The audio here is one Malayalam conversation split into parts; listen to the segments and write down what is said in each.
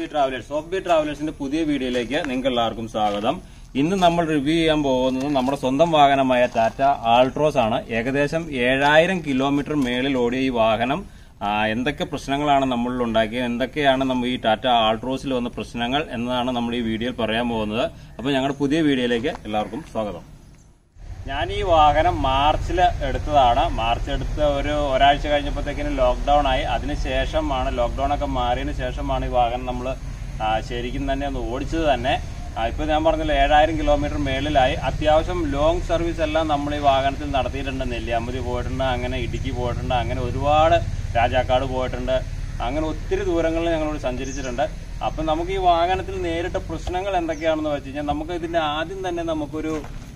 ട്രാവലേഴ്സ് ഓഫ് ബി ട്രാവലേഴ്സിന്റെ പുതിയ വീഡിയോയിലേക്ക് നിങ്ങൾക്ക് എല്ലാവർക്കും സ്വാഗതം ഇന്ന് നമ്മൾ റിവ്യൂ ചെയ്യാൻ പോകുന്നത് നമ്മുടെ സ്വന്തം വാഹനമായ ടാറ്റ ആൾട്രോസ് ആണ് ഏകദേശം ഏഴായിരം കിലോമീറ്റർ മേളിൽ ഓടിയ ഈ വാഹനം ആ, എന്തൊക്കെ പ്രശ്നങ്ങളാണ് നമ്മളിൽ ഉണ്ടാക്കിയത് എന്തൊക്കെയാണ് നമ്മൾ ഈ ടാറ്റ ആൾട്രോസിൽ വന്ന പ്രശ്നങ്ങൾ എന്നതാണ് നമ്മൾ ഈ വീഡിയോയിൽ പറയാൻ പോകുന്നത് അപ്പോൾ ഞങ്ങളുടെ പുതിയ വീഡിയോയിലേക്ക് എല്ലാവർക്കും സ്വാഗതം ഞാൻ ഈ വാഹനം മാർച്ചിൽ എടുത്തതാണ് മാർച്ച് എടുത്ത് ഒരു ഒരാഴ്ച കഴിഞ്ഞപ്പോഴത്തേക്കിനും ലോക്ക്ഡൌൺ ആയി അതിനുശേഷമാണ് ലോക്ക്ഡൌൺ ഒക്കെ മാറിയതിന് ശേഷമാണ് ഈ വാഹനം നമ്മൾ ശരിക്കും തന്നെ ഒന്ന് ഓടിച്ചത് തന്നെ ആ, ഇപ്പൊ ഞാൻ പറഞ്ഞല്ലോ ഏഴായിരം കിലോമീറ്റർ മേളിലായി അത്യാവശ്യം ലോങ് സർവീസ് എല്ലാം നമ്മൾ ഈ വാഹനത്തിൽ നടത്തിയിട്ടുണ്ട് നെല്ലിയാമ്പതി പോയിട്ടുണ്ട് അങ്ങനെ ഇടുക്കി പോയിട്ടുണ്ട് അങ്ങനെ ഒരുപാട് രാജാക്കാട് പോയിട്ടുണ്ട് അങ്ങനെ ഒത്തിരി ദൂരങ്ങളിൽ ഞങ്ങളോട് സഞ്ചരിച്ചിട്ടുണ്ട് അപ്പം നമുക്ക് ഈ വാഹനത്തിൽ നേരിട്ട പ്രശ്നങ്ങൾ എന്തൊക്കെയാണെന്ന് വെച്ച് കഴിഞ്ഞാൽ നമുക്ക് ഇതിന്റെ ആദ്യം തന്നെ നമുക്കൊരു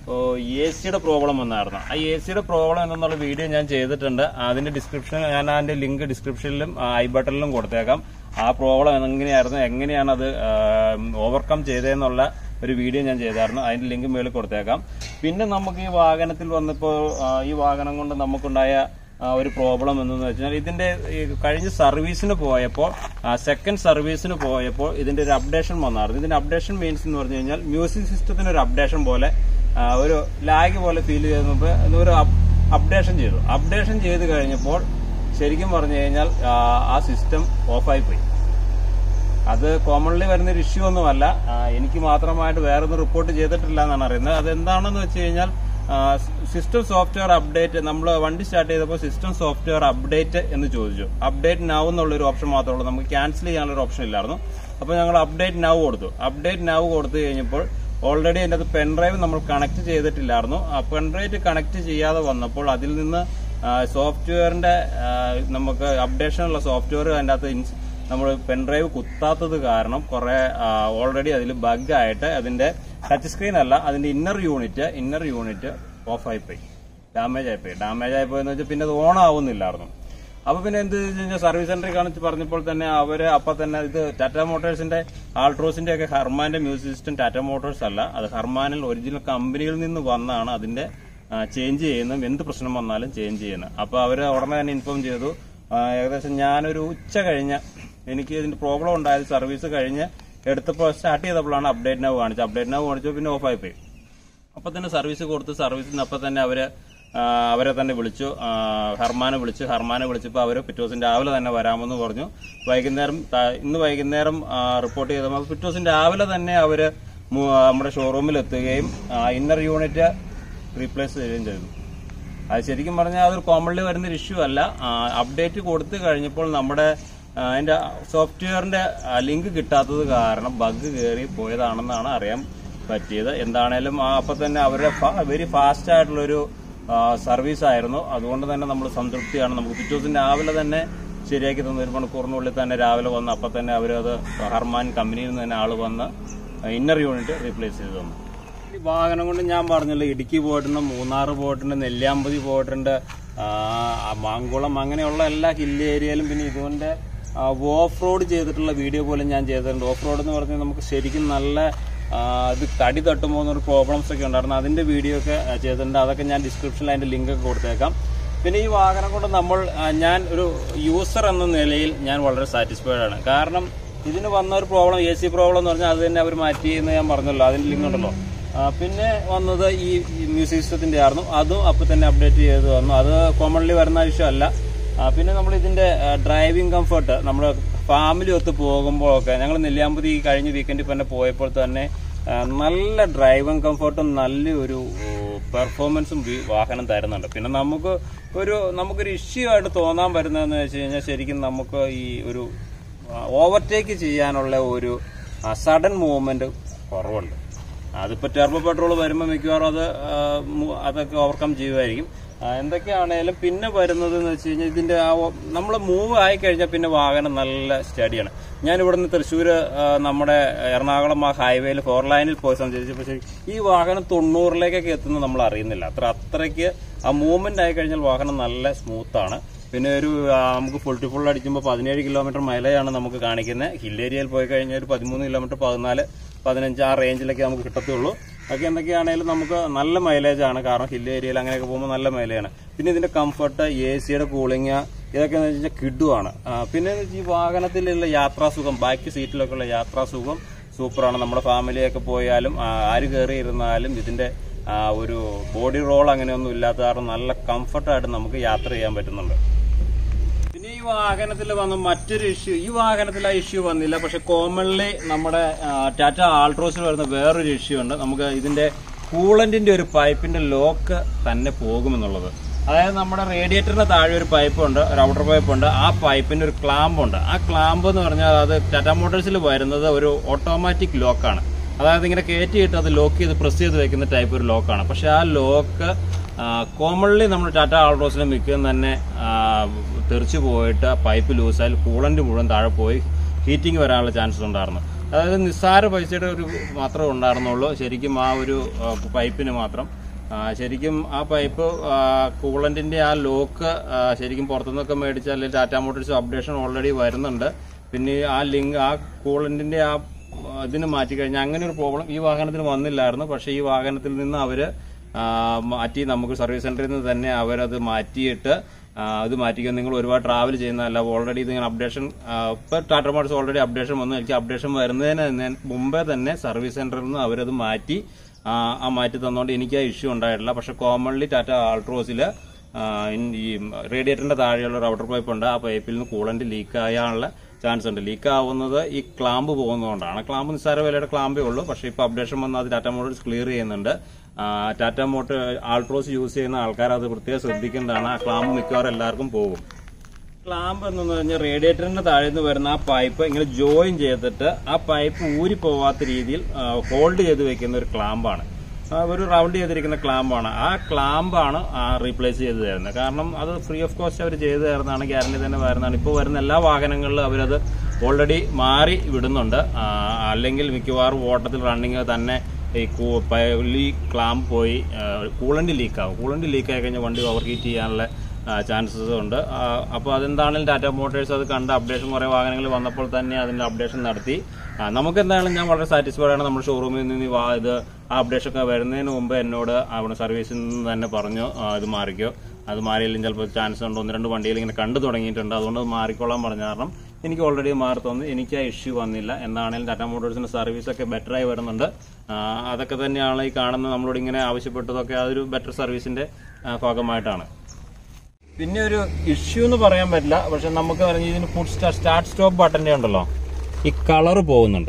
എ സിയുടെ പ്രോബ്ലം വന്നായിരുന്നു ആ എ സിയുടെ പ്രോബ്ലം എന്നുള്ള വീഡിയോ ഞാൻ ചെയ്തിട്ടുണ്ട് അതിന്റെ ഡിസ്ക്രിപ്ഷൻ ഞാൻ അതിന്റെ ലിങ്ക് ഡിസ്ക്രിപ്ഷനിലും ഐ ബട്ടണിലും കൊടുത്തേക്കാം ആ പ്രോബ്ലം എങ്ങനെയായിരുന്നു എങ്ങനെയാണ് അത് ഓവർകം ചെയ്തതെന്നുള്ള ഒരു വീഡിയോ ഞാൻ ചെയ്തായിരുന്നു അതിന്റെ ലിങ്ക് മേളിൽ കൊടുത്തേക്കാം പിന്നെ നമുക്ക് ഈ വാഹനത്തിൽ വന്നപ്പോൾ ഈ വാഹനം കൊണ്ട് നമുക്കുണ്ടായ ആ, ഒരു പ്രോബ്ലം എന്തെന്ന് വെച്ചാൽ ഇതിന്റെ ഈ കഴിഞ്ഞ സർവീസിന് പോയപ്പോൾ സെക്കൻഡ് സർവീസിന് പോയപ്പോൾ ഇതിന്റെ ഒരു അപ്ഡേഷൻ വന്നായിരുന്നു ഇതിന്റെ അപ്ഡേഷൻ മീൻസ് എന്ന് പറഞ്ഞു കഴിഞ്ഞാൽ മ്യൂസിക് സിസ്റ്റത്തിന് ഒരു അപ്ഡേഷൻ പോലെ ആ, ഒരു ലാഗ് പോലെ ഫീൽ ചെയ്യുമ്പോൾ ഒരു അപ്ഡേഷൻ ചെയ്തു അപ്ഡേഷൻ ചെയ്ത് കഴിഞ്ഞപ്പോൾ ശരിക്കും പറഞ്ഞു കഴിഞ്ഞാൽ ആ, ആ സിസ്റ്റം ഓഫായി പോയി അത് കോമൺലി വരുന്ന ഒരു ഇഷ്യൂ ഒന്നുമല്ല ആ, എനിക്ക് മാത്രമായിട്ട് വേറെ ഒന്നും റിപ്പോർട്ട് ചെയ്തിട്ടില്ല എന്നാണ് അറിയുന്നത് അത് എന്താണെന്ന് വെച്ച് കഴിഞ്ഞാൽ സിസ്റ്റം സോഫ്റ്റ്വെയർ അപ്ഡേറ്റ് നമ്മൾ വണ്ടി സ്റ്റാർട്ട് ചെയ്തപ്പോൾ സിസ്റ്റം സോഫ്റ്റ്വെയർ അപ്ഡേറ്റ് എന്ന് ചോദിച്ചു അപ്ഡേറ്റ് നൗ എന്നുള്ള ഒരു ഓപ്ഷൻ മാത്രമേ ഉള്ളൂ നമുക്ക് ക്യാൻസൽ ചെയ്യാനുള്ള ഒരു ഓപ്ഷൻ ഇല്ലായിരുന്നു അപ്പോൾ ഞങ്ങൾ അപ്ഡേറ്റ് നൗ കൊടുത്തു അപ്ഡേറ്റ് നൗ കൊടുത്തു കഴിഞ്ഞപ്പോൾ ഓൾറെഡി അതിൻ്റെ അത് പെൻഡ്രൈവ് നമ്മൾ കണക്ട് ചെയ്തിട്ടില്ലായിരുന്നു ആ പെൻഡ്രൈവ് കണക്ട് ചെയ്യാതെ വന്നപ്പോൾ അതിൽ നിന്ന് സോഫ്റ്റ്വെയറിന്റെ നമുക്ക് അപ്ഡേഷനുള്ള സോഫ്റ്റ്വെയർ അതിൻ്റെ അകത്ത് നമ്മൾ പെൻഡ്രൈവ് കുത്താത്തത് കാരണം കുറെ ഓൾറെഡി അതിൽ ബഗ് ആയിട്ട് അതിന്റെ ടച്ച് സ്ക്രീൻ അല്ല അതിന്റെ inner unit inner unit off ആയിപ്പോയി ഡാമേജ് ആയിപ്പോയി ഡാമേജ് ആയിപ്പോയെന്ന് വെച്ചാൽ പിന്നെ അത് ഓൺ ആവുന്നില്ലായിരുന്നു അപ്പൊ പിന്നെ എന്ത് ചെയ്തു കഴിഞ്ഞാൽ സർവീസ് സെന്ററിൽ കാണിച്ച് പറഞ്ഞപ്പോൾ തന്നെ അവര് അപ്പൊ തന്നെ ഇത് ടാറ്റ മോട്ടോഴ്സിന്റെ ആൾട്രോസിന്റെ ഒക്കെ ഹർമാന്റെ മ്യൂസിക് സിസ്റ്റം ടാറ്റ മോട്ടോഴ്സ് അല്ല അത് ഹർമാനിൽ ഒറിജിനൽ കമ്പനിയിൽ നിന്ന് വന്നാണ് അതിന്റെ ചേഞ്ച് ചെയ്യുന്നത് എന്ത് പ്രശ്നം വന്നാലും ചേഞ്ച് ചെയ്യുന്നത് അപ്പൊ അവര് ഉടനെ തന്നെ ഇൻഫോം ചെയ്തു ആ, ഏകദേശം ഞാനൊരു ഉച്ച കഴിഞ്ഞ് എനിക്ക് ഇതിന്റെ പ്രോബ്ലം ഉണ്ടായത് സർവീസ് കഴിഞ്ഞ് എടുത്തപ്പോൾ സ്റ്റാർട്ട് ചെയ്തപ്പോഴാണ് അപ്ഡേറ്റ് നവ് കാണിച്ചത് അപ്ഡേറ്റ് നവ് കാണിച്ചു പിന്നെ ഓഫ് ആയിപ്പോയി അപ്പൊ തന്നെ സർവീസ് കൊടുത്ത് സർവീസിന് അപ്പൊ തന്നെ അവര് ആ, അവരെ തന്നെ വിളിച്ചു ആ, ഹർമാനെ വിളിച്ചു ഹർമാനെ വിളിച്ചപ്പോൾ അവര് പിറ്റേ ദിവസം രാവിലെ തന്നെ വരാമെന്ന് പറഞ്ഞു വൈകുന്നേരം ത- ഇന്ന് വൈകുന്നേരം റിപ്പോർട്ട് ചെയ്തപ്പോൾ പിറ്റേ ദിവസം രാവിലെ തന്നെ അവര് മു- നമ്മുടെ ഷോറൂമിൽ എത്തുകയും ഇന്നർ യൂണിറ്റ് റീപ്ലേസ് ചെയ്യുകയും ചെയ്തു അത് ശരിക്കും പറഞ്ഞാൽ അതൊരു കോമൺലി വരുന്ന ഒരു ഇഷ്യൂ അല്ല അപ്ഡേറ്റ് കൊടുത്തു കഴിഞ്ഞപ്പോൾ നമ്മുടെ ആ, അതിന്റെ സോഫ്റ്റ്വെയറിന്റെ ലിങ്ക് കിട്ടാത്തത് കാരണം ബഗ് കയറി പോയതാണെന്നാണ് അറിയാൻ പറ്റിയത് എന്താണേലും ആ അപ്പം തന്നെ അവരുടെ വെരി ഫാസ്റ്റ് ആയിട്ടുള്ളൊരു സർവീസ് ആയിരുന്നു അതുകൊണ്ട് തന്നെ നമ്മൾ സംതൃപ്തിയാണ് നമുക്ക് പിറ്റേ ദിവസം രാവിലെ തന്നെ ശരിയാക്കി തന്നു ഒരു മണിക്കൂറിനുള്ളിൽ തന്നെ രാവിലെ വന്ന് അപ്പം തന്നെ അവരത് ഹർമാൻ കമ്പനിയിൽ നിന്ന് തന്നെ ആള് വന്ന് ഇന്നർ യൂണിറ്റ് റീപ്ലേസ് ചെയ്ത് തന്നു ഈ വാഹനം കൊണ്ട് ഞാൻ പറഞ്ഞല്ലോ ഇടുക്കി പോയിട്ടുണ്ട് മൂന്നാർ പോയിട്ടുണ്ട് നെല്ലിയാമ്പതി പോയിട്ടുണ്ട് ആ, മാങ്കുളം അങ്ങനെയുള്ള എല്ലാ ഹിൽ ഏരിയയിലും പിന്നെ ഇതുകൊണ്ട് ഓഫ് റോഡ് ചെയ്തിട്ടുള്ള വീഡിയോ പോലും ഞാൻ ചെയ്തിട്ടുണ്ട് ഓഫ് റോഡ് എന്ന് പറഞ്ഞാൽ നമുക്ക് ശരിക്കും നല്ല ആ, ഇത് തടി തട്ടുമ്പോൾ ഒരു പ്രോബ്ലംസ് ഒക്കെ ഉണ്ടായിരുന്നു അതിന്റെ വീഡിയോ ഒക്കെ ആ, ചെയ്തിട്ടുണ്ട് അതൊക്കെ ഞാൻ ഡിസ്ക്രിപ്ഷനിൽ അതിന്റെ ലിങ്ക് ഒക്കെ കൊടുത്തേക്കാം പിന്നെ ഈ വാഹനം കൊണ്ട് നമ്മൾ ആ, ഞാൻ ഒരു യൂസർ എന്ന നിലയിൽ ഞാൻ വളരെ സാറ്റിസ്ഫൈഡ് ആണ് കാരണം ഇതിന് വന്ന ഒരു പ്രോബ്ലം എ സി പ്രോബ്ലം എന്ന് പറഞ്ഞാൽ അത് തന്നെ അവർ മാറ്റി എന്ന് ഞാൻ പറഞ്ഞല്ലോ അതിന്റെ ലിങ്ക് ഉണ്ടല്ലോ ആ, പിന്നെ വന്നത് ഈ ഈ മ്യൂസിക് സിസ്റ്റത്തിന്റെ ആയിരുന്നു അതും അപ്പൊ തന്നെ അപ്ഡേറ്റ് ചെയ്ത് വന്നു അത് കോമൺലി വരുന്ന ഇഷ്യൂ അല്ല ആ, പിന്നെ നമ്മൾ ഇതിന്റെ ഡ്രൈവിംഗ് കംഫർട്ട് നമ്മൾ ഫാമിലി ഒത്ത് പോകുമ്പോഴൊക്കെ ഞങ്ങൾ നെല്ലിയാമ്പതി ഈ കഴിഞ്ഞ വീക്കെൻഡിൽ തന്നെ പോയപ്പോൾ തന്നെ ആ, നല്ല ഡ്രൈവിംഗ് കംഫർട്ടും നല്ലൊരു പെർഫോമൻസും ഈ വാഹനം തരുന്നുണ്ട് പിന്നെ നമുക്ക് ഒരു നമുക്കൊരു ഇഷ്യൂ ആയിട്ട് തോന്നാൻ വരുന്നതെന്ന് വെച്ച് കഴിഞ്ഞാൽ ശരിക്കും നമുക്ക് ഈ ഒരു ഓവർടേക്ക് ചെയ്യാനുള്ള ഒരു സഡൻ മൂവ്മെന്റ് കുറവുണ്ട് അതിപ്പോ ടെർബോ പെട്രോൾ വരുമ്പോൾ മിക്കവാറും അത് ആ, മു- അതൊക്കെ ഓവർകം ചെയ്യുമായിരിക്കും ആ, എന്തൊക്കെയാണേലും പിന്നെ വരുന്നത് എന്ന് വെച്ച് കഴിഞ്ഞാൽ ഇതിന്റെ ആ നമ്മൾ മൂവ് ആയി കഴിഞ്ഞാൽ പിന്നെ വാഹനം നല്ല സ്റ്റഡിയാണ് ഞാൻ ഇവിടുന്ന് തൃശ്ശൂർ നമ്മുടെ എറണാകുളം ആ ഹൈവേയിൽ ഫോർ ലൈനിൽ പോയി സഞ്ചരിച്ചപ്പോൾ ശരി ഈ വാഹനം തൊണ്ണൂറിലേക്കൊക്കെ എത്തുന്നത് നമ്മൾ അറിയുന്നില്ല അത്ര അത്രയ്ക്ക് ആ മൂവ്മെന്റ് ആയി കഴിഞ്ഞാൽ വാഹനം നല്ല സ്മൂത്താണ് പിന്നെ ഒരു ആ, നമുക്ക് ഫുൾ ടു ഫുൾ അടിക്കുമ്പോൾ പതിനേഴ് കിലോമീറ്റർ മൈലേജാണ് നമുക്ക് കാണിക്കുന്നത് ഹിൽ ഏരിയയിൽ പോയി കഴിഞ്ഞാൽ ഒരു പതിമൂന്ന് കിലോമീറ്റർ പതിനാല് പതിനഞ്ച് ആ റേഞ്ചിലൊക്കെ നമുക്ക് കിട്ടത്തുള്ളൂ ഒക്കെ എന്തൊക്കെയാണെങ്കിലും നമുക്ക് നല്ല മൈലേജ് ആണ് കാരണം ഹിൽ ഏരിയയിൽ അങ്ങനെയൊക്കെ പോകുമ്പോൾ നല്ല മൈലേജാണ് പിന്നെ ഇതിന്റെ കംഫർട്ട് എ സിയുടെ കൂളിങ് ഇതൊക്കെ എന്ന് വെച്ചാൽ കിഡുവാണ് പിന്നെ ഈ വാഹനത്തിലുള്ള യാത്രാസുഖം ബാക്ക് സീറ്റിലൊക്കെ ഉള്ള യാത്രാസുഖം സൂപ്പറാണ് നമ്മുടെ ഫാമിലിയൊക്കെ പോയാലും ആ, ആര് കയറി ഇരുന്നാലും ഇതിന്റെ ആ, ഒരു ബോഡി റോൾ അങ്ങനെയൊന്നും ഇല്ലാത്ത കാരണം നല്ല കംഫർട്ടായിട്ട് നമുക്ക് യാത്ര ചെയ്യാൻ പറ്റുന്നുണ്ട് പിന്നെ ഈ വാഹനത്തിൽ വന്ന മറ്റൊരു ഇഷ്യൂ ഈ വാഹനത്തിൽ ആ ഇഷ്യൂ വന്നില്ല പക്ഷെ കോമൺലി നമ്മുടെ ടാറ്റ ആൾട്രോസിൽ വരുന്ന വേറൊരു ഇഷ്യൂ ഉണ്ട് നമുക്ക് ഇതിന്റെ കൂളന്റിന്റെ ഒരു പൈപ്പിന്റെ ലോക്ക് തന്നെ പോകുമെന്നുള്ളത് അതായത് നമ്മുടെ റേഡിയേറ്ററിന് താഴെ ഒരു പൈപ്പ് ഉണ്ട് ഒരു ഔട്ടർ പൈപ്പ് ഉണ്ട് ആ പൈപ്പിന്റെ ഒരു ക്ലാമ്പ് ഉണ്ട് ആ ക്ലാമ്പ് എന്ന് പറഞ്ഞാൽ അത് ടാറ്റ മോട്ടോഴ്സിൽ വരുന്നത് ഒരു ഓട്ടോമാറ്റിക് ലോക്കാണ് അതായത് ഇങ്ങനെ കയറ്റിയിട്ട് അത് ലോക്ക് ചെയ്ത് പ്രസ് ചെയ്ത് വെക്കുന്ന ടൈപ്പ് ഒരു ലോക്കാണ് പക്ഷെ ആ ലോക്ക് കോമൺലി നമ്മൾ ടാറ്റ ആൾട്രോസിലെ മിക്കതും തന്നെ ആ, തെറിച്ചു പോയിട്ട് പൈപ്പ് ലൂസായാൽ കൂളന്റ് മുഴുവൻ താഴെ പോയി ഹീറ്റിംഗ് വരാനുള്ള ചാൻസസ് ഉണ്ടായിരുന്നു അതായത് നിസ്സാര പൈസയുടെ ഒരു മാത്രമേ ഉണ്ടായിരുന്നുള്ളൂ ശരിക്കും ആ ഒരു ആ, പൈപ്പിന് മാത്രം ആ, ശരിക്കും ആ പൈപ്പ് കൂളന്റിന്റെ ആ ലോക്ക് ശരിക്കും പുറത്തുനിന്നൊക്കെ മേടിച്ചാൽ അല്ലെങ്കിൽ ടാറ്റ മോട്ടോഴ്സ് അപ്ഡേഷൻ ഓൾറെഡി വരുന്നുണ്ട് പിന്നെ ആ ലിങ്ക് ആ കൂളന്റിന്റെ ആ ആ, ഇതിന് മാറ്റി കഴിഞ്ഞാൽ അങ്ങനെ ഒരു പ്രോബ്ലം ഈ വാഹനത്തിന് വന്നില്ലായിരുന്നു പക്ഷേ ഈ വാഹനത്തിൽ നിന്ന് അവര് ആ, മാറ്റി നമുക്ക് സർവീസ് സെന്ററിൽ നിന്ന് തന്നെ അവരത് മാറ്റിയിട്ട് ആ, ഇത് മാറ്റിക്കാൻ നിങ്ങൾ ഒരുപാട് ട്രാവൽ ചെയ്യുന്നതല്ല ഓൾറെഡി ഇതിങ്ങനെ അപ്ഡേഷൻ ഇപ്പൊ ടാറ്റ മോട്ടോഴ്സ് ഓൾറെഡി അപ്ഡേഷൻ വന്നു എനിക്ക് അപ്ഡേഷൻ വരുന്നതിന് തന്നെ മുമ്പേ തന്നെ സർവീസ് സെന്ററിൽ നിന്ന് അവരത് മാറ്റി ആ, ആ മാറ്റി തന്നുകൊണ്ട് എനിക്ക് ആ ഇഷ്യൂ ഉണ്ടായിട്ടില്ല പക്ഷെ കോമൺലി ടാറ്റ ആൾട്രോസിൽ ഈ റേഡിയേറ്ററിന്റെ താഴെയുള്ള റൗട്ടർ പൈപ്പ് ഉണ്ട് ആ പൈപ്പിൽ നിന്ന് കൂളന്റ് ലീക്ക് ആകാനുള്ള ചാൻസ് ഉണ്ട് ലീക്ക് ആവുന്നത് ഈ ക്ലാമ്പ് പോകുന്നതുകൊണ്ടാണ് ക്ലാമ്പ് നിസ്സാര വിലയുടെ ക്ലാമ്പേ ഉള്ളൂ പക്ഷേ ഇപ്പോൾ അപ്ഡേഷൻ വന്ന് അത് ടാറ്റ മോട്ടോഴ്സ് ക്ലിയർ ചെയ്യുന്നുണ്ട് ആ, ടാറ്റ മോട്ടോർ ആൾട്രോസ് യൂസ് ചെയ്യുന്ന ആൾക്കാർ അത് പ്രത്യേകം ശ്രദ്ധിക്കേണ്ടതാണ് ആ ക്ലാമ്പ് മിക്കവാറും എല്ലാവർക്കും പോകും ക്ലാമ്പ് എന്ന് പറഞ്ഞാൽ റേഡിയേറ്ററിന്റെ താഴെ നിന്ന് വരുന്ന ആ പൈപ്പ് ഇങ്ങനെ ജോയിൻ ചെയ്തിട്ട് ആ പൈപ്പ് ഊരി പോവാത്ത രീതിയിൽ ഹോൾഡ് ചെയ്ത് വെക്കുന്ന ഒരു ക്ലാമ്പാണ് ആ, ഒരു റൗണ്ട് ചെയ്തിരിക്കുന്ന ക്ലാമ്പാണ് ആ ക്ലാമ്പാണ് റീപ്ലേസ് ചെയ്ത് തരുന്നത് കാരണം അത് ഫ്രീ ഓഫ് കോസ്റ്റ് അവർ ചെയ്തു തരുന്നതാണ് ഗ്യാരണ്ടി തന്നെ വരുന്നതാണ് ഇപ്പോൾ വരുന്ന എല്ലാ വാഹനങ്ങളിലും അവരത് ഓൾറെഡി മാറി വിടുന്നുണ്ട് ആ, അല്ലെങ്കിൽ മിക്കവാറും ഓട്ടത്തിൽ റണ്ണിങ് തന്നെ ഈ കൂ- പ- ഈ ക്ലാമ്പ് പോയി കൂളന്റ് ലീക്ക് ആവും കൂളന്റ് ലീക്ക് ആയി കഴിഞ്ഞാൽ വണ്ടി ഓവർ ഹീറ്റ് ചെയ്യാനുള്ള ചാൻസസ് ഉണ്ട് അപ്പോൾ അതെന്താണെങ്കിലും ടാറ്റ മോട്ടോഴ്സ് അത് കണ്ട അപ്ഡേഷൻ കുറേ വാഹനങ്ങൾ വന്നപ്പോൾ തന്നെ അതിന്റെ അപ്ഡേഷൻ നടത്തി ആ, നമുക്ക് എന്തായാലും ഞാൻ വളരെ സാറ്റിസ്ഫൈഡ് ആണ് നമ്മുടെ ഷോറൂമിൽ നിന്ന് ഈ വാ- ഇത് ആ അപ്ഡേഷൻ ഒക്കെ വരുന്നതിന് മുമ്പ് എന്നോട് അവിടെ സർവീസിൽ നിന്ന് തന്നെ പറഞ്ഞു ആ, ഇത് മാറിക്കോ അത് മാറിയില്ലെങ്കിൽ ചിലപ്പോൾ ചാൻസ് ഉണ്ട് ഒന്ന് രണ്ട് വണ്ടിയിൽ ഇങ്ങനെ കണ്ടു തുടങ്ങിയിട്ടുണ്ട് അതുകൊണ്ട് അത് മാറിക്കോളാൻ പറഞ്ഞ കാരണം എനിക്ക് ഓൾറെഡി മാറി തോന്നി എനിക്ക് ആ ഇഷ്യൂ വന്നില്ല എന്താണെങ്കിലും ടാറ്റ മോട്ടോഴ്സിന്റെ സർവീസ് ഒക്കെ ബെറ്റർ ആയി വരുന്നുണ്ട് ആ, അതൊക്കെ തന്നെയാണ് ഈ കാണുന്ന നമ്മളോട് ഇങ്ങനെ ആവശ്യപ്പെട്ടതൊക്കെ അതൊരു ബെറ്റർ സർവീസിന്റെ ആ, ഭാഗമായിട്ടാണ് പിന്നെ ഒരു ഇഷ്യൂ എന്ന് പറയാൻ പറ്റില്ല പക്ഷെ നമുക്ക് പറഞ്ഞ ഇതിന് ഫുഡ് സ്റ്റാർട്ട് സ്റ്റോപ്പ് ബട്ടന്റെ ഉണ്ടല്ലോ ഈ കളർ പോകുന്നുണ്ട്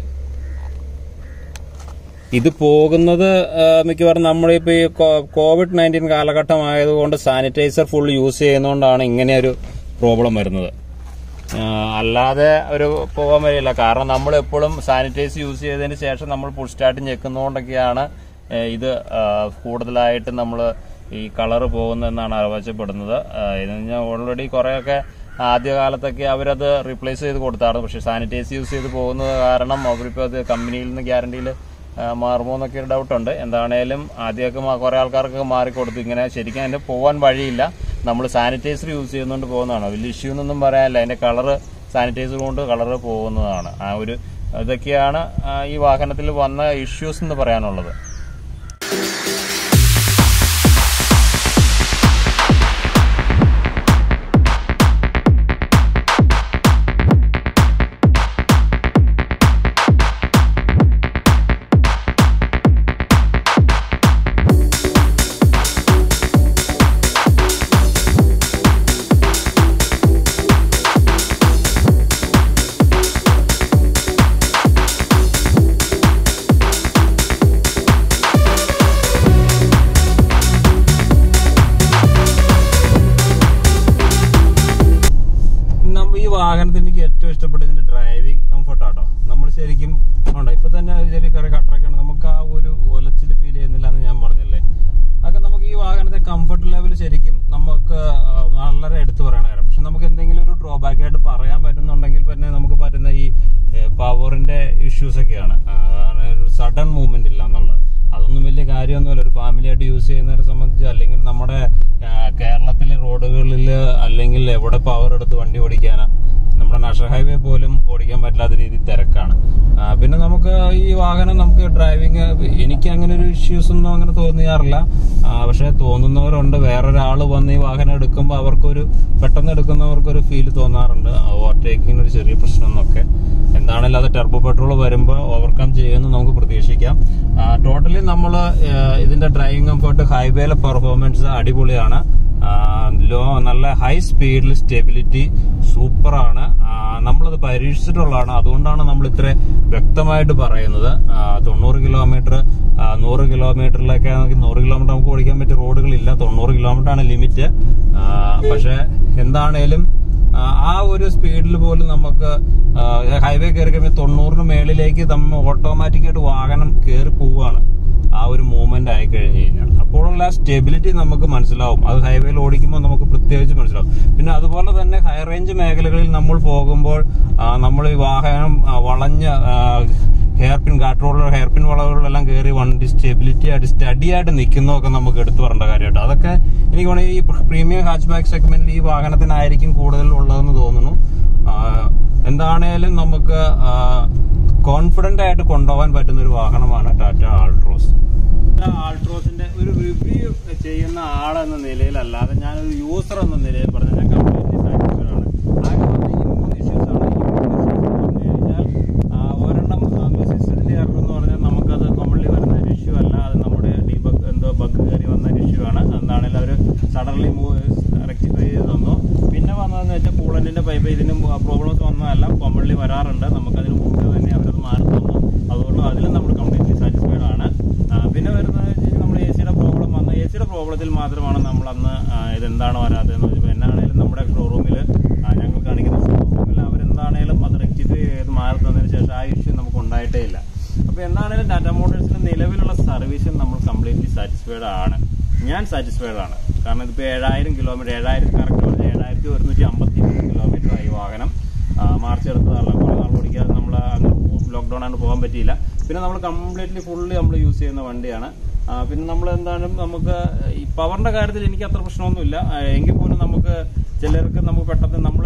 ഇത് പോകുന്നത് ആ, മിക്കവാറും നമ്മളിപ്പോൾ ഈ കോ- കോവിഡ് നയൻറ്റീൻ കാലഘട്ടം ആയതുകൊണ്ട് സാനിറ്റൈസർ ഫുൾ യൂസ് ചെയ്യുന്നതുകൊണ്ടാണ് ഇങ്ങനെ ഒരു പ്രോബ്ലം വരുന്നത് ആ, അല്ലാതെ ഒരു പോകാൻ വരില്ല കാരണം നമ്മൾ എപ്പോഴും സാനിറ്റൈസ് യൂസ് ചെയ്തതിന് ശേഷം നമ്മൾ ഫുൾ സ്റ്റാർട്ട് ഞെക്കുന്നതുകൊണ്ടൊക്കെയാണ് ഏ, ഇത് ആ, കൂടുതലായിട്ട് നമ്മൾ ഈ കളറ് പോകുന്നതെന്നാണ് ആവശ്യപ്പെടുന്നത് ഇത് ഓൾറെഡി കുറേയൊക്കെ ആദ്യകാലത്തൊക്കെ അവരത് റീപ്ലേസ് ചെയ്ത് കൊടുത്തായിരുന്നു പക്ഷേ സാനിറ്റൈസ് യൂസ് ചെയ്ത് പോകുന്നത് കാരണം അവരിപ്പോൾ അത് കമ്പനിയിൽ നിന്ന് ഗ്യാരണ്ടിയിൽ മാറുമോ എന്നൊക്കെ ഒരു ഡൗട്ടുണ്ട് എന്താണേലും ആദ്യമൊക്കെ മ- കുറേ ആൾക്കാർക്കൊക്കെ മാറിക്കൊടുത്തു ഇങ്ങനെ ശരിക്കും അതിന്റെ പോകാൻ വഴിയില്ല നമ്മൾ സാനിറ്റൈസർ യൂസ് ചെയ്യുന്നതുകൊണ്ട് പോകുന്നതാണ് വലിയ ഇഷ്യൂ എന്നൊന്നും പറയാനില്ല അതിന്റെ കളറ് സാനിറ്റൈസർ കൊണ്ട് കളറ് പോകുന്നതാണ് ആ ഒരു ഇതൊക്കെയാണ് ആ, ഈ വാഹനത്തിൽ വന്ന ഇഷ്യൂസ് എന്ന് പറയാനുള്ളത് നമ്മ ഈ വാഹനത്തിന് എനിക്ക് ഏറ്റവും ഇഷ്ടപ്പെട്ട ഇതിന്റെ ഡ്രൈവിംഗ് കംഫർട്ട് ആട്ടോ നമ്മൾ ശരിക്കും ഉണ്ടോ ഇപ്പൊ തന്നെ ഒരു ചെറിയ കറി കട്ടറൊക്കെയാണ് നമുക്ക് ആ ഒരു ഒലച്ചിൽ ഫീൽ ചെയ്യുന്നില്ല എന്ന് ഞാൻ പറഞ്ഞില്ലേ അതൊക്കെ നമുക്ക് ഈ വാഹനത്തെ കംഫർട്ട് ലെവൽ ശരിക്കും നമുക്ക് ആ, വളരെ എടുത്തു പറയണ കാര്യം പക്ഷെ നമുക്ക് എന്തെങ്കിലും ഒരു ഡ്രോബാക്ക് ആയിട്ട് പറയാൻ പറ്റുന്നുണ്ടെങ്കിൽ പിന്നെ നമുക്ക് പറ്റുന്ന ഈ പവറിന്റെ ഇഷ്യൂസ് ഒക്കെയാണ് ആ, ഒരു സഡൻ മൂവ്മെന്റ് ഇല്ല എന്നുള്ളത് അതൊന്നും വലിയ കാര്യമൊന്നുമില്ല ഒരു ഫാമിലി ആയിട്ട് യൂസ് ചെയ്യുന്നവരെ സംബന്ധിച്ച് അല്ലെങ്കിൽ നമ്മുടെ ആ, കേരളത്തിലെ റോഡുകളിൽ അല്ലെങ്കിൽ എവിടെ പവർ എടുത്ത് വണ്ടി ഓടിക്കാനാ നമ്മൾ നമ്മുടെ നാഷണൽ ഹൈവേ പോലും ഓടിക്കാൻ പറ്റാത്ത രീതിയിൽ തിരക്കാണ് ആ, പിന്നെ നമുക്ക് ഈ വാഹനം നമുക്ക് ഡ്രൈവിംഗ് എനിക്ക് അങ്ങനെ ഒരു ഇഷ്യൂസ് ഒന്നും അങ്ങനെ തോന്നിയാറില്ല ആ, പക്ഷെ തോന്നുന്നവരുണ്ട് വേറൊരാൾ വന്ന് ഈ വാഹനം എടുക്കുമ്പോൾ അവർക്കൊരു പെട്ടെന്ന് എടുക്കുന്നവർക്കൊരു ഫീൽ തോന്നാറുണ്ട് ഓവർടേക്കിങ്ങിന് ഒരു ചെറിയ പ്രശ്നം എന്നൊക്കെ എന്താണെങ്കിലും അത് ടെർബോ പെട്രോൾ വരുമ്പോൾ ഓവർകം ചെയ്യുമെന്ന് നമുക്ക് പ്രതീക്ഷിക്കാം ടോട്ടലി നമ്മൾ ഇതിന്റെ ഡ്രൈവിംഗ് കംഫർട്ട് ഹൈവേയിലെ പെർഫോമൻസ് അടിപൊളിയാണ് ആ, ലോ നല്ല ഹൈ സ്പീഡിൽ സ്റ്റെബിലിറ്റി സൂപ്പറാണ് നമ്മളത് പരീക്ഷിച്ചിട്ടുള്ളതാണ് അതുകൊണ്ടാണ് നമ്മൾ ഇത്ര വ്യക്തമായിട്ട് പറയുന്നത് ആ, തൊണ്ണൂറ് കിലോമീറ്റർ നൂറ് കിലോമീറ്ററിലൊക്കെ നമുക്ക് നൂറ് കിലോമീറ്റർ നമുക്ക് ഓടിക്കാൻ പറ്റിയ റോഡുകളില്ല തൊണ്ണൂറ് കിലോമീറ്റർ ആണ് ലിമിറ്റ് പക്ഷെ എന്താണേലും ആ, ആ ഒരു സ്പീഡിൽ പോലും നമുക്ക് ഹൈവേ കയറി കഴിയുമ്പോൾ തൊണ്ണൂറിന് മേളിലേക്ക് നമ്മൾ ഓട്ടോമാറ്റിക്കായിട്ട് വാഹനം കയറി പോവുകയാണ് ആ ഒരു മൂവ്മെന്റ് ആയി കഴിഞ്ഞു കഴിഞ്ഞാൽ അപ്പോഴുള്ള സ്റ്റെബിലിറ്റി നമുക്ക് മനസ്സിലാവും അത് ഹൈവേയിൽ ഓടിക്കുമ്പോൾ നമുക്ക് പ്രത്യേകിച്ച് മനസ്സിലാവും പിന്നെ അതുപോലെ തന്നെ ഹൈ റേഞ്ച് മേഖലകളിൽ നമ്മൾ പോകുമ്പോൾ ആ, നമ്മൾ ഈ വാഹനം ആ, വളഞ്ഞ ഹെയർപിൻ ഗാട്ട് റോഡിലോ ഹെയർപിൻ വളവുകളിലെല്ലാം കയറി വണ്ടി സ്റ്റെബിലിറ്റി ആയിട്ട് സ്റ്റഡി ആയിട്ട് നിൽക്കുന്നതൊക്കെ നമുക്ക് എടുത്തു പറയേണ്ട കാര്യമായിട്ട് അതൊക്കെ എനിക്ക് തോന്നുന്നു ഈ പ്രീമിയം ഹാച്ച് ബാക്ക് സെഗ്മെന്റിൽ ഈ വാഹനത്തിനായിരിക്കും കൂടുതൽ ഉള്ളതെന്ന് തോന്നുന്നു ആ, എന്താണേലും നമുക്ക് കോൺഫിഡന്റ് ആയിട്ട് കൊണ്ടുപോകാൻ പറ്റുന്ന ഒരു വാഹനമാണ് ടാറ്റ ആൾട്രോസ് ആൾട്രോസിന്റെ ഒരു റിവ്യൂ ചെയ്യുന്ന ആളെന്ന നിലയിലല്ലാതെ ഞാനൊരു യൂസർ എന്ന നിലയിൽ പറഞ്ഞ ഞാൻ കംപ്ലീറ്റ്ലി സാറ്റിസ്ഫൈഡ് ആണ് ആകെ വന്ന ഈ മൂന്ന് ഇഷ്യൂസ് ആണ് ഈ മൂന്ന് issues എന്ന് പറഞ്ഞു കഴിഞ്ഞാൽ ആ, ഒരെണ്ണം മെസ്സേജ് എറർ എന്ന് പറഞ്ഞാൽ നമുക്കത് കോമൺലി വരുന്ന ഒരു ഇഷ്യൂ അല്ല അത് നമ്മുടെ ഡീബഗ് എന്തോ ബഗ് കയറി വന്ന ഒരു ഇഷ്യൂ ആണ് എന്താണെങ്കിലും അവർ സഡൻലി റെക്ടിഫൈ ചെയ്ത് തന്നു പിന്നെ വന്നതെന്ന് വെച്ചാൽ കൂളന്റിന്റെ പൈപ്പ് ഇതിനും പ്രോബ്ലംസ് വന്നതല്ല കോമൺലി വരാറുണ്ട് നമുക്കതിന് മുമ്പ് തന്നെ അവരത് മാറി തന്നു അതുകൊണ്ട് അതിലും നമ്മൾ കംപ്ലീറ്റ്ലി സാറ്റിസ്ഫൈഡ് ആണ് ആ, പിന്നെ വരുന്നത് നമ്മൾ എ സിയുടെ പ്രോബ്ലം വന്ന എ സിയുടെ പ്രോബ്ലത്തിൽ മാത്രമാണ് നമ്മൾ അന്ന് ആ, ഇതെന്താണ് വരാത്തതെന്ന് വെച്ചപ്പോൾ എന്നാണേലും നമ്മുടെ ഷോറൂമിൽ ഞങ്ങൾ കാണിക്കുന്ന ഷോറൂമിൽ അവരെന്താണേലും അത് റെക്ടിഫൈ ചെയ്ത് മാറി തന്നതിന് ശേഷം ആ ഇഷ്യൂ നമുക്ക് ഉണ്ടായിട്ടേ ഇല്ല അപ്പോൾ എന്താണേലും ടാറ്റ മോട്ടോഴ്സിന്റെ നിലവിലുള്ള സർവീസും നമ്മൾ കംപ്ലീറ്റ്ലി സാറ്റിസ്ഫൈഡ് ആണ് ഞാൻ സാറ്റിസ്ഫൈഡ് ആണ് കാരണം ഇതിപ്പോൾ ഏഴായിരം കിലോമീറ്റർ ഏഴായിരത്തി കറക്റ്റ് പറഞ്ഞാൽ ഏഴായിരത്തി ഒരുന്നൂറ്റി അമ്പത്തി മൂന്ന് കിലോമീറ്റർ ആയി വാഹനം ആ, മാർച്ച് എടുത്തതല്ല കുറേ നാൾ ഓടിക്കാതെ നമ്മൾ അങ്ങനെ ലോക്ക്ഡൗൺ ആണ് പോകാൻ പറ്റിയില്ല പിന്നെ നമ്മൾ കംപ്ലീറ്റ്ലി ഫുള്ളി നമ്മൾ യൂസ് ചെയ്യുന്ന വണ്ടിയാണ് ആ, പിന്നെ നമ്മൾ എന്തായാലും നമുക്ക് ഈ പവറിന്റെ കാര്യത്തിൽ എനിക്ക് അത്ര പ്രശ്നമൊന്നുമില്ല ആ, എങ്കിൽ പോലും നമുക്ക് ചിലർക്ക് നമുക്ക് പെട്ടെന്ന് നമ്മൾ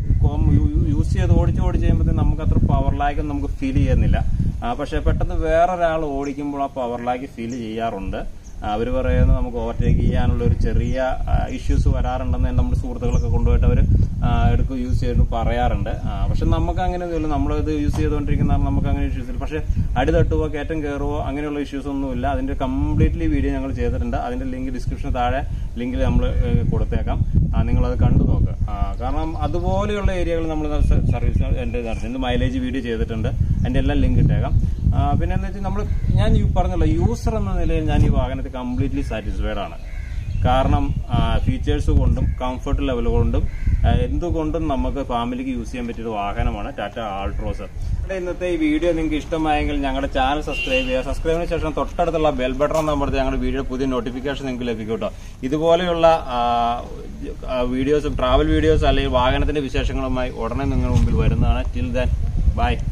യൂസ് ചെയ്ത് ഓടിച്ച് ഓടിച്ച് കഴിയുമ്പോഴത്തേക്കും നമുക്ക് അത്ര പവർ ലാഗ് നമുക്ക് ഫീൽ ചെയ്യുന്നില്ല ആ, പക്ഷെ പെട്ടെന്ന് വേറൊരാൾ ഓടിക്കുമ്പോൾ ആ പവർ ലാഗ് ഫീൽ ചെയ്യാറുണ്ട് അവർ പറയുന്നത് നമുക്ക് ഓവർടേക്ക് ചെയ്യാനുള്ള ഒരു ചെറിയ ഇഷ്യൂസ് വരാറുണ്ടെന്ന് നമ്മുടെ സുഹൃത്തുക്കളൊക്കെ കൊണ്ടുപോയിട്ട് അവർ എടുക്കും യൂസ് ചെയ്ത് പറയാറുണ്ട് ആ, പക്ഷെ നമുക്ക് അങ്ങനെ ഒന്നുമില്ല നമ്മളിത് യൂസ് ചെയ്തുകൊണ്ടിരിക്കുന്ന കാരണം നമുക്ക് അങ്ങനെ ഇഷ്യൂസ് ഇല്ല പക്ഷെ അടി തട്ടുവോ കയറ്റം കയറുവോ അങ്ങനെയുള്ള ഇഷ്യൂസ് ഒന്നുമില്ല അതിന്റെ കംപ്ലീറ്റ്ലി വീഡിയോ ഞങ്ങൾ ചെയ്തിട്ടുണ്ട് അതിന്റെ ലിങ്ക് ഡിസ്ക്രിപ്ഷന് താഴെ ലിങ്കിൽ നമ്മൾ കൊടുത്തേക്കാം ആ, നിങ്ങളത് കണ്ടു നോക്കുക ആ, കാരണം അതുപോലെയുള്ള ഏരിയകൾ നമ്മൾ സർവീസ് എൻ്റെ നടത്തുന്നത് മൈലേജ് വീഡിയോ ചെയ്തിട്ടുണ്ട് അതിന്റെ എല്ലാം ലിങ്ക് ഇട്ടേക്കാം ആ, പിന്നെ എന്താ വെച്ചാൽ നമ്മൾ ഞാൻ ഈ പറഞ്ഞല്ലോ യൂസർ എന്ന നിലയിൽ ഞാൻ ഈ വാഹനത്തിൽ കംപ്ലീറ്റ്ലി സാറ്റിസ്ഫൈഡ് ആണ് കാരണം ഫീച്ചേഴ്സ് കൊണ്ടും കംഫർട്ട് ലെവൽ കൊണ്ടും ആ, എന്തുകൊണ്ടും നമുക്ക് ഫാമിലിക്ക് യൂസ് ചെയ്യാൻ പറ്റിയ ഒരു വാഹനമാണ് ടാറ്റ ആൾട്രോസർ ഇവിടെ ഇന്നത്തെ ഈ വീഡിയോ നിങ്ങൾക്ക് ഇഷ്ടമായെങ്കിൽ ഞങ്ങളുടെ ചാനൽ സബ്സ്ക്രൈബ് ചെയ്യുക സബ്സ്ക്രൈബിന് ശേഷം തൊട്ടടുത്തുള്ള ബെൽ ബട്ടൺ നമ്പർ ഞങ്ങളുടെ വീഡിയോ പുതിയ നോട്ടിഫിക്കേഷൻ നിങ്ങൾക്ക് ലഭിക്കും കേട്ടോ ഇതുപോലെയുള്ള വീഡിയോസും ട്രാവൽ വീഡിയോസ് അല്ലെങ്കിൽ വാഹനത്തിന്റെ വിശേഷങ്ങളുമായി ഉടനെ നിങ്ങളുടെ മുമ്പിൽ വരുന്നതാണ് ടിൽ ദൻ ബൈ